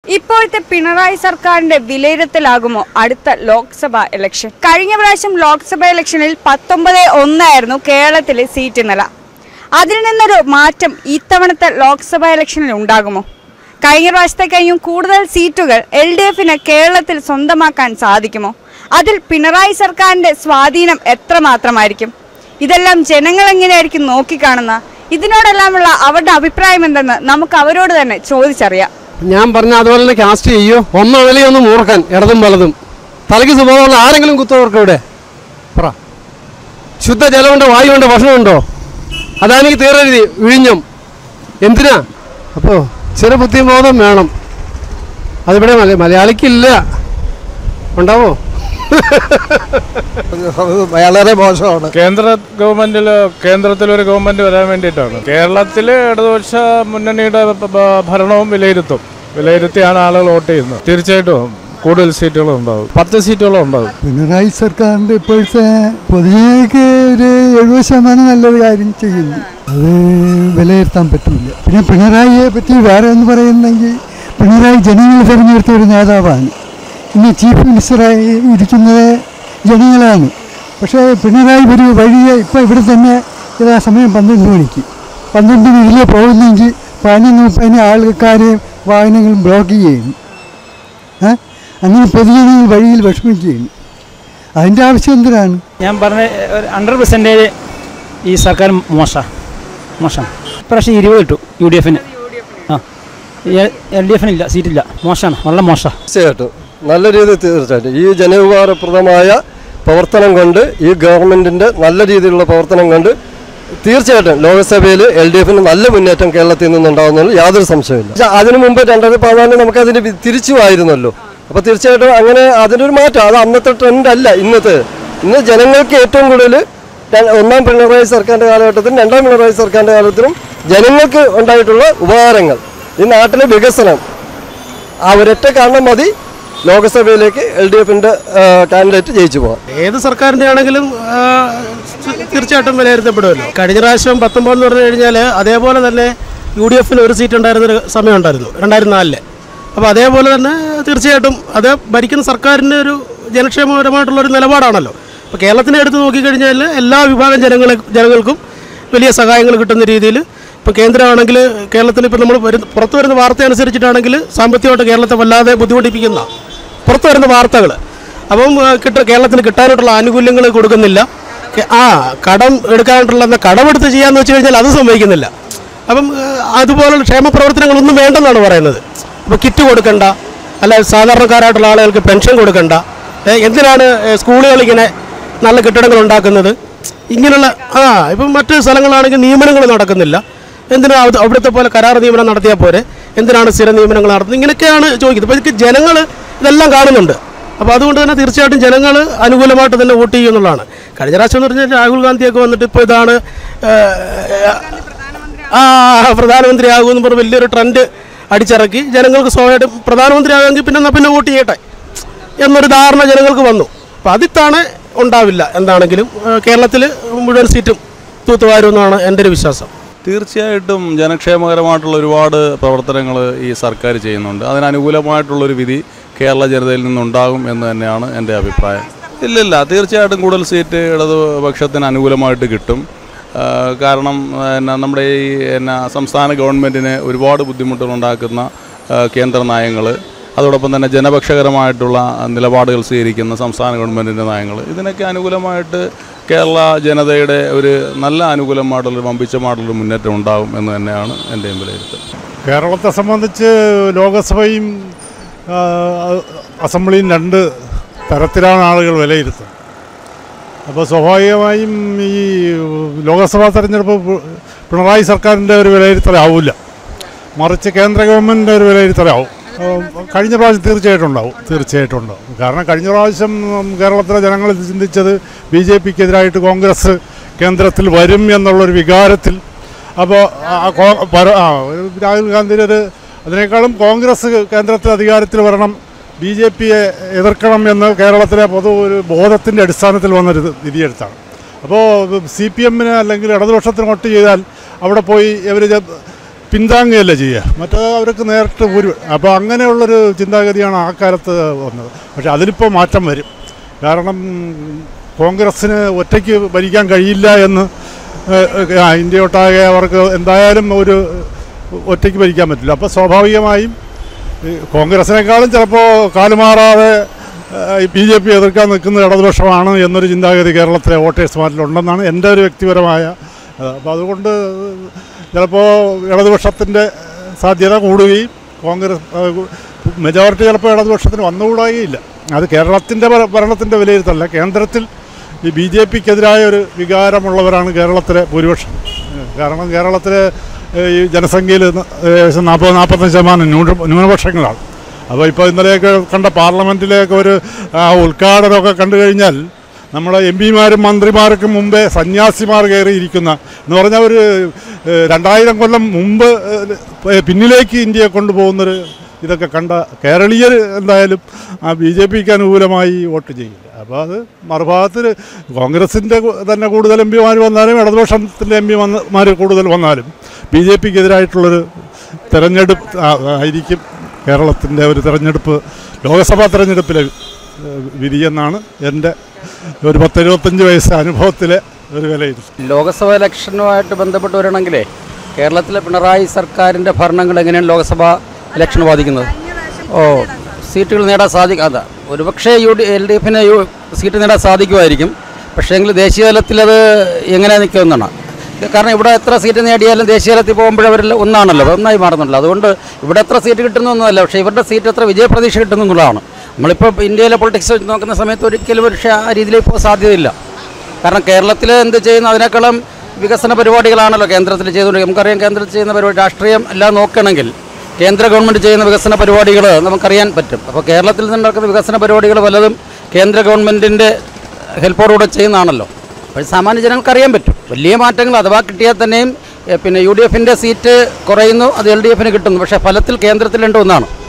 ഇപ്പോഴത്തെ പിണറായി സർക്കാരിന്റെ വിലയിരുത്തലാകുമോ അടുത്ത ലോക്സഭാ ഇലക്ഷൻ കഴിഞ്ഞ പ്രാവശ്യം ലോക്സഭാ ഇലക്ഷനിൽ പത്തൊമ്പത് ഒന്നായിരുന്നു കേരളത്തിലെ സീറ്റ് നില അതിൽ നിന്നൊരു മാറ്റം ഇത്തവണത്തെ ലോക്സഭാ ഇലക്ഷനിൽ ഉണ്ടാകുമോ കഴിഞ്ഞ പ്രാവശ്യത്തെ കഴിഞ്ഞും കൂടുതൽ സീറ്റുകൾ എൽ ഡി എഫിന് കേരളത്തിൽ സ്വന്തമാക്കാൻ സാധിക്കുമോ അതിൽ പിണറായി സർക്കാരിന്റെ സ്വാധീനം എത്രമാത്രമായിരിക്കും ഇതെല്ലാം ജനങ്ങൾ എങ്ങനെയായിരിക്കും നോക്കിക്കാണുന്ന ഇതിനോടെല്ലാമുള്ള അവരുടെ അഭിപ്രായം എന്തെന്ന് നമുക്ക് അവരോട് തന്നെ ചോദിച്ചറിയാം ഞാൻ പറഞ്ഞ അതുപോലെ തന്നെ കാസ്റ്റ് ചെയ്യൂ ഒന്ന് വലിയ ഒന്ന് മൂർഖൻ ഇടതും വലതും തലയ്ക്ക് സ്വഭാവമുള്ള ആരെങ്കിലും കുത്തവർക്ക് ഇവിടെ പറ ശുദ്ധ ജലമുണ്ടോ വായുണ്ടോ ഭക്ഷണമുണ്ടോ അതാണെങ്കിൽ തീരെഴുതി വിഴിഞ്ഞം എന്തിനാ അപ്പോൾ ചെറു ബുദ്ധിബോധം വേണം അതിവിടെ മല മലയാളിക്കില്ല ഉണ്ടാവോ വളരെ മോശമാണ് കേന്ദ്ര ഗവൺമെന്റിൽ കേന്ദ്രത്തിലൊരു ഗവൺമെന്റ് വരാൻ വേണ്ടിയിട്ടാണ് കേരളത്തിൽ ഇടതുപക്ഷ മുന്നണിയുടെ ഭ- ഭ- ഭരണവും വിലയിരുത്തും വിലയിരുത്തിയാണ് ആളുകൾ വോട്ട് ചെയ്യുന്നത് തീർച്ചയായിട്ടും കൂടുതൽ സീറ്റുകൾ ഉണ്ടാവും പത്ത് സീറ്റുകളും ഉണ്ടാവും പിണറായി സർക്കാരിൻ്റെ ഇപ്പോഴത്തെ പൊതുജനങ്ങൾക്ക് ഒരു എഴുപത് ശതമാനം നല്ലൊരു കാര്യം ചെയ്യുന്നു അത് വിലയിരുത്താൻ പറ്റില്ല പിന്നെ പിണറായിയെ പറ്റി വേറെ ഒന്ന് പറയുന്നെങ്കിൽ പിണറായി ജനങ്ങൾ തിരഞ്ഞെടുത്ത ഒരു നേതാവാണ് ഇന്ന് ചീഫ് മിനിസ്റ്ററായി ഇരിക്കുന്നത് ജനങ്ങളാണ് പക്ഷേ പിണറായി ഒരു വഴിയെ ഇപ്പോൾ ഇവിടെ തന്നെ ഇതാ സമയം പന്ത്രണ്ട് മണിക്ക് പന്ത്രണ്ടിന് ഇതിലേ പോകുന്നെങ്കിൽ പതിനൊന്ന് മുപ്പതിന് ആൾക്കാരെയും വാഹനങ്ങളും ബ്ലോക്ക് ചെയ്യുന്നു ഏ? അങ്ങനെ പൊതുജനങ്ങൾ വഴിയിൽ വിഷമിക്കുകയാണ് അതിൻ്റെ ആവശ്യം എന്തിനാണ് ഞാൻ പറഞ്ഞ ഒരു ഹൺഡ്രഡ് പെർസെൻറ്റേജ് ഈ സർക്കാർ മോശ മോശം ഇപ്രാവശ്യം ഇരുപത് കിട്ടും യു ഡി എഫിന് ആ എൽ ഡി എഫിനില്ല സീറ്റില്ല മോശമാണ് വളരെ മോശം തീർച്ചയായിട്ടും നല്ല രീതിയിൽ തീർച്ചയായിട്ടും ഈ ജനോപകാരപ്രദമായ പ്രവർത്തനം കൊണ്ട് ഈ ഗവൺമെന്റിന്റെ നല്ല രീതിയിലുള്ള പ്രവർത്തനം കൊണ്ട് തീർച്ചയായിട്ടും ലോക്സഭയിൽ എൽ ഡി എഫിന് നല്ല മുന്നേറ്റം കേരളത്തിൽ നിന്നുണ്ടാവുന്നതിൽ യാതൊരു സംശയമില്ല പക്ഷേ അതിനു മുമ്പ് രണ്ടായിരത്തി പതിനാലിൽ നമുക്ക് അതിന് വി- തിരിച്ചുമായിരുന്നല്ലോ അപ്പോൾ തീർച്ചയായിട്ടും അങ്ങനെ അതിനൊരു മാറ്റം അത് അന്നത്തെ ട്രെൻഡ് അല്ല ഇന്നത്തെ ഇന്ന് ജനങ്ങൾക്ക് ഏറ്റവും കൂടുതൽ ര- ഒന്നാം പിണറായി സർക്കാരിൻ്റെ കാലഘട്ടത്തിലും രണ്ടാം പിണറായി സർക്കാരിൻ്റെ കാലത്തിലും ജനങ്ങൾക്ക് ഉണ്ടായിട്ടുള്ള ഉപകാരങ്ങൾ ഈ നാട്ടിലെ വികസനം ആ ഒരൊറ്റ കാരണം മതി ലോക്സഭയിലേക്ക് എൽ ഡി എഫിൻ്റെ കാൻഡിഡേറ്റ് ജയിച്ചു പോകാൻ ഏത് സർക്കാരിൻ്റെ ആണെങ്കിലും ആ, തീർച്ചയായിട്ടും വിലയിരുത്തപ്പെടുമല്ലോ കഴിഞ്ഞ പ്രാവശ്യം പത്തൊമ്പത് എന്ന് പറഞ്ഞു കഴിഞ്ഞാൽ അതേപോലെ തന്നെ യു ഡി എഫിന് ഒരു സീറ്റ് ഉണ്ടായിരുന്ന ഒരു സമയം ഉണ്ടായിരുന്നു രണ്ടായിരത്തി നാലില് അപ്പോൾ അതേപോലെ തന്നെ തീർച്ചയായിട്ടും അത് ഭരിക്കുന്ന സർക്കാരിൻ്റെ ഒരു ജനക്ഷേമപരമായിട്ടുള്ള ഒരു നിലപാടാണല്ലോ അപ്പോൾ കേരളത്തിനെ എടുത്ത് നോക്കിക്കഴിഞ്ഞാൽ എല്ലാ വിഭാഗം ജനങ്ങളെ ജനങ്ങൾക്കും വലിയ സഹായങ്ങൾ കിട്ടുന്ന രീതിയിൽ ഇപ്പോൾ കേന്ദ്രമാണെങ്കിൽ കേരളത്തിൽ ഇപ്പോൾ നമ്മൾ വരുന്ന പുറത്തു വരുന്ന വാർത്ത അനുസരിച്ചിട്ടാണെങ്കിൽ സാമ്പത്തികമായിട്ട് കേരളത്തെ വല്ലാതെ ബുദ്ധിമുട്ടിപ്പിക്കുന്ന പുറത്തു വരുന്ന വാർത്തകൾ അപ്പം ആ, കിട്ട കേരളത്തിന് കിട്ടാനായിട്ടുള്ള ആനുകൂല്യങ്ങൾ കൊടുക്കുന്നില്ല കെ- ആ കടം എടുക്കാനായിട്ടുള്ള എന്നാ കടമെടുത്ത് ചെയ്യാന്ന് വെച്ച് കഴിഞ്ഞാൽ അത് സംഭവിക്കുന്നില്ല അപ്പം ആ, അതുപോലുള്ള ക്ഷേമ പ്രവർത്തനങ്ങളൊന്നും വേണ്ടെന്നാണ് പറയുന്നത് അപ്പോൾ കിറ്റ് കൊടുക്കണ്ട അല്ല സാധാരണക്കാരായിട്ടുള്ള ആളുകൾക്ക് പെൻഷൻ കൊടുക്കണ്ട ഏ, എന്തിനാണ് ഏ, സ്കൂളുകൾ ഇങ്ങനെ നല്ല കെട്ടിടങ്ങൾ ഉണ്ടാക്കുന്നത് ഇങ്ങനെയുള്ള ആ ഇപ്പം മറ്റ് സ്ഥലങ്ങളാണെങ്കിൽ നിയമനങ്ങൾ നടക്കുന്നില്ല എന്തിനാ അത് അവിടുത്തെ പോലെ കരാർ നിയമനം നടത്തിയാൽ പോരെ എന്തിനാണ് സ്ഥിര നിയമനങ്ങൾ നടത്തുന്നത് ഇങ്ങനെയൊക്കെയാണ് ചോദിക്കുന്നത് അപ്പോൾ ഇതൊക്കെ ജനങ്ങൾ ഇതെല്ലാം കാണുന്നുണ്ട് അപ്പോൾ അതുകൊണ്ട് തന്നെ തീർച്ചയായിട്ടും ജനങ്ങൾ അനുകൂലമായിട്ട് തന്നെ വോട്ട് ചെയ്യും എന്നുള്ളതാണ് കഴിഞ്ഞ പ്രാവശ്യം എന്ന് പറഞ്ഞാൽ രാഹുൽ ഗാന്ധിയൊക്കെ വന്നിട്ട് ഇപ്പോൾ ഇതാണ് ഏഹ്, ആ പ്രധാനമന്ത്രി ആകുമെന്ന് പറഞ്ഞ് വലിയൊരു ട്രെൻഡ് അടിച്ചിറക്കി ജനങ്ങൾക്ക് സ്വാഭാവികമായിട്ടും പ്രധാനമന്ത്രി ആകുമെങ്കിൽ പിന്നെ എന്നാൽ പിന്നെ വോട്ട് ചെയ്യട്ടെ എന്നൊരു ധാരണ ജനങ്ങൾക്ക് വന്നു അപ്പോൾ അതിത്താണ് ഉണ്ടാവില്ല എന്താണെങ്കിലും കേരളത്തിൽ മുഴുവൻ സീറ്റും തൂത്തുവാരുമെന്നാണ് എൻ്റെ ഒരു വിശ്വാസം തീർച്ചയായിട്ടും ജനക്ഷേമകരമായിട്ടുള്ള ഒരുപാട് പ്രവർത്തനങ്ങൾ ഈ സർക്കാർ ചെയ്യുന്നുണ്ട് അതിനനുകൂലമായിട്ടുള്ളൊരു വിധി കേരള ജനതയിൽ നിന്നുണ്ടാകും എന്ന് തന്നെയാണ് എൻ്റെ അഭിപ്രായം ഇല്ലില്ല തീർച്ചയായിട്ടും കൂടുതൽ സീറ്റ് ഇടതുപക്ഷത്തിന് അനുകൂലമായിട്ട് കിട്ടും ആ, കാരണം എന്നാ നമ്മുടെ ഈ എന്നാ സംസ്ഥാന ഗവൺമെൻറ്റിന് ഒരുപാട് ബുദ്ധിമുട്ടുകൾ ഉണ്ടാക്കുന്ന ആ, കേന്ദ്ര നയങ്ങൾ അതോടൊപ്പം തന്നെ ജനപക്ഷകരമായിട്ടുള്ള നിലപാടുകൾ സ്വീകരിക്കുന്ന സംസ്ഥാന ഗവൺമെൻറ്റിൻ്റെ നയങ്ങൾ ഇതിനൊക്കെ അനുകൂലമായിട്ട് കേരള ജനതയുടെ ഒരു നല്ല അനുകൂലമായിട്ടുള്ളൊരു വമ്പിച്ചമായിട്ടുള്ളൊരു മുന്നേറ്റം ഉണ്ടാകും എന്ന് തന്നെയാണ് എൻ്റെയും വിലയിരുത്തൽ കേരളത്തെ സംബന്ധിച്ച് ലോകസഭയും ആ, അസംബ്ലിയും രണ്ട് തരത്തിലാണ് ആളുകൾ വിലയിരുത്തുന്നത് അപ്പോൾ സ്വാഭാവികമായും ഈ ലോകസഭാ തെരഞ്ഞെടുപ്പ് പി- പിണറായി സർക്കാരിൻ്റെ ഒരു വിലയിരുത്തലാവില്ല മറിച്ച് കേന്ദ്ര ഗവൺമെൻറ്റിൻ്റെ ഒരു വിലയിരുത്തലാവും ആ, കഴിഞ്ഞ പ്രാവശ്യം തീർച്ചയായിട്ടും ഉണ്ടാവും തീർച്ചയായിട്ടും ഉണ്ടാവും കാരണം കഴിഞ്ഞ പ്രാവശ്യം ഉം, കേരളത്തിലെ ജനങ്ങൾ ചിന്തിച്ചത് ബി ജെ പിക്കെതിരായിട്ട് കോൺഗ്രസ് കേന്ദ്രത്തിൽ വരും എന്നുള്ളൊരു വികാരത്തിൽ അപ്പോൾ രാഹുൽ ഗാന്ധിയുടെ ഒരു അതിനേക്കാളും കോൺഗ്രസ് കേന്ദ്രത്തിൽ അധികാരത്തിൽ വരണം ബി ജെ പിയെ എതിർക്കണം എന്ന് കേരളത്തിലെ പൊതു ഒരു ബോധത്തിൻ്റെ അടിസ്ഥാനത്തിൽ വന്നൊരു ഇത് വിധിയെടുത്താണ് അപ്പോൾ സി പി എമ്മിന് അല്ലെങ്കിൽ ഇടതുപക്ഷത്തിന് വോട്ട് ചെയ്താൽ അവിടെ പോയി ഇവർ പിന്താങ്ങുകയല്ല ചെയ്യുക മറ്റേ അവർക്ക് നേരിട്ട് ഒരു അപ്പോൾ അങ്ങനെയുള്ളൊരു ചിന്താഗതിയാണ് ആ കാലത്ത് വന്നത് പക്ഷേ അതിലിപ്പോൾ മാറ്റം വരും കാരണം കോൺഗ്രസ്സിന് ഒറ്റയ്ക്ക് ഭരിക്കാൻ കഴിയില്ല എന്ന് ഏഹ്, ആ, ഇന്ത്യ ഒട്ടാകെ അവർക്ക് എന്തായാലും ഒരു ഒറ്റയ്ക്ക് ഭരിക്കാൻ പറ്റില്ല അപ്പോൾ സ്വാഭാവികമായും ഈ കോൺഗ്രസിനേക്കാളും ചിലപ്പോൾ കാലുമാറാതെ ബി ജെ പി എതിർക്കാൻ നിൽക്കുന്ന ഇടതുപക്ഷമാണ് എന്നൊരു ചിന്താഗതി കേരളത്തിലെ വോട്ടേഴ്സ്മാരിലുണ്ടെന്നാണ് എൻ്റെ ഒരു വ്യക്തിപരമായ അപ്പോൾ അതുകൊണ്ട് ചിലപ്പോൾ ഇടതുപക്ഷത്തിൻ്റെ സാധ്യത കൂടുകയും കോൺഗ്രസ് മെജോറിറ്റി ചിലപ്പോൾ ഇടതുപക്ഷത്തിന് വന്നുകൂടാകുകയില്ല അത് കേരളത്തിൻ്റെ ഭരണത്തിൻ്റെ വിലയിരുത്തല്ല കേന്ദ്രത്തിൽ ഈ ബി ജെ പിക്കെതിരായ ഒരു വികാരമുള്ളവരാണ് കേരളത്തിലെ ഭൂരിപക്ഷം ഏഹ് കാരണം കേരളത്തിലെ ഏഹ് ഈ ജനസംഖ്യയിൽ ന- ഏകദേശം നാൽപ്പത് നാൽപ്പത്തഞ്ച് ശതമാനം ന്യൂന ന്യൂനപക്ഷങ്ങളാണ് അപ്പോൾ ഇപ്പോൾ ഇന്നലെയൊക്കെ കണ്ട പാർലമെൻറ്റിലെയൊക്കെ ഒരു ആ, ഉദ്ഘാടനമൊക്കെ കണ്ടു കഴിഞ്ഞാൽ നമ്മളെ എം പിമാരും മന്ത്രിമാർക്കും മുമ്പേ സന്യാസിമാർ കയറിയിരിക്കുന്ന എന്ന് പറഞ്ഞാൽ ഒരു ഏഹ്, രണ്ടായിരം കൊല്ലം മുമ്പ് ഏഹ്, പിന്നിലേക്ക് ഇന്ത്യയെ കൊണ്ടുപോകുന്നൊരു ഇതൊക്കെ കണ്ട കേരളീയർ എന്തായാലും ആ ബി ജെ പിക്ക് അനുകൂലമായി വോട്ട് ചെയ്യില്ല അപ്പോൾ അത് മറുഭാഗത്തിൽ കോൺഗ്രസിൻ്റെ തന്നെ കൂടുതൽ എം പിമാർ വന്നാലും ഇടതുപക്ഷത്തിൻ്റെ എം പിമാർ കൂടുതൽ വന്നാലും ബി ജെ പിക്ക് എതിരായിട്ടുള്ളൊരു തെരഞ്ഞെടുപ്പ് ആ- ആയിരിക്കും കേരളത്തിൻ്റെ ഒരു തെരഞ്ഞെടുപ്പ് ലോക്സഭാ തെരഞ്ഞെടുപ്പിലെ ഏഹ്, വിധിയെന്നാണ് എൻ്റെ ഒരു പത്തെഴുപത്തഞ്ച് വയസ്സ് അനുഭവത്തിലെ ഒരു വിലയിരുത്തൽ ലോക്സഭ ഇലക്ഷനുമായിട്ട് ബന്ധപ്പെട്ട് വരണമെങ്കിലേ കേരളത്തിലെ പിണറായി സർക്കാരിൻ്റെ ഭരണങ്ങൾ എങ്ങനെയാണ് ലോക്സഭ ഇലക്ഷൻ ബാധിക്കുന്നത് ഓ സീറ്റുകൾ നേടാൻ സാധിക്കും അതാ ഒരുപക്ഷേ യു ഡി എൽ ഡി എഫിന് യു സീറ്റ് നേടാൻ സാധിക്കുമായിരിക്കും പക്ഷേ എങ്കിൽ ദേശീയ തലത്തിൽ അത് എങ്ങനെ നിൽക്കുമെന്നാണ് കാരണം ഇവിടെ എത്ര സീറ്റ് നേടിയാലും ദേശീയ തലത്തിൽ പോകുമ്പോഴവരെല്ലാം ഒന്നാണല്ലോ അത് ഒന്നായി മാറുന്നുണ്ടല്ലോ അതുകൊണ്ട് ഇവിടെ എത്ര സീറ്റ് കിട്ടുന്നൊന്നുമല്ല പക്ഷേ ഇവരുടെ സീറ്റ് എത്ര വിജയപ്രതീക്ഷ കിട്ടുന്നു എന്നുള്ളതാണ് നമ്മളിപ്പോൾ ഇന്ത്യയിലെ പൊളിറ്റിക്സ് വെച്ച് നോക്കുന്ന സമയത്ത് ഒരിക്കലും പക്ഷേ ആ രീതിയിലേക്ക് ഇപ്പോൾ സാധ്യതയില്ല കാരണം കേരളത്തിൽ എന്ത് ചെയ്യുന്നു അതിനേക്കാളും വികസന പരിപാടികളാണല്ലോ കേന്ദ്രത്തിൽ ചെയ്തുകൊണ്ട് നമുക്കറിയാം കേന്ദ്രത്തിൽ ചെയ്യുന്ന പരിപാടി രാഷ്ട്രീയം എല്ലാം നോക്കണമെങ്കിൽ കേന്ദ്ര ഗവൺമെൻറ് ചെയ്യുന്ന വികസന പരിപാടികൾ നമുക്കറിയാൻ പറ്റും അപ്പോൾ കേരളത്തിൽ നിന്ന് നടക്കുന്ന വികസന പരിപാടികൾ പലതും കേന്ദ്ര ഗവൺമെൻറ്റിൻ്റെ ഹെൽപ്പോടുകൂടെ ചെയ്യുന്നതാണല്ലോ അപ്പോൾ സാമാന്യ ജനങ്ങൾക്ക് അറിയാൻ പറ്റും വലിയ മാറ്റങ്ങൾ അഥവാ കിട്ടിയാൽ തന്നെയും എ, പിന്നെ യു ഡി എഫിൻ്റെ സീറ്റ് കുറയുന്നു അത് എൽ ഡി എഫിന് കിട്ടുന്നു പക്ഷേ ഫലത്തിൽ കേന്ദ്രത്തിലുണ്ട് ഒന്നാണ്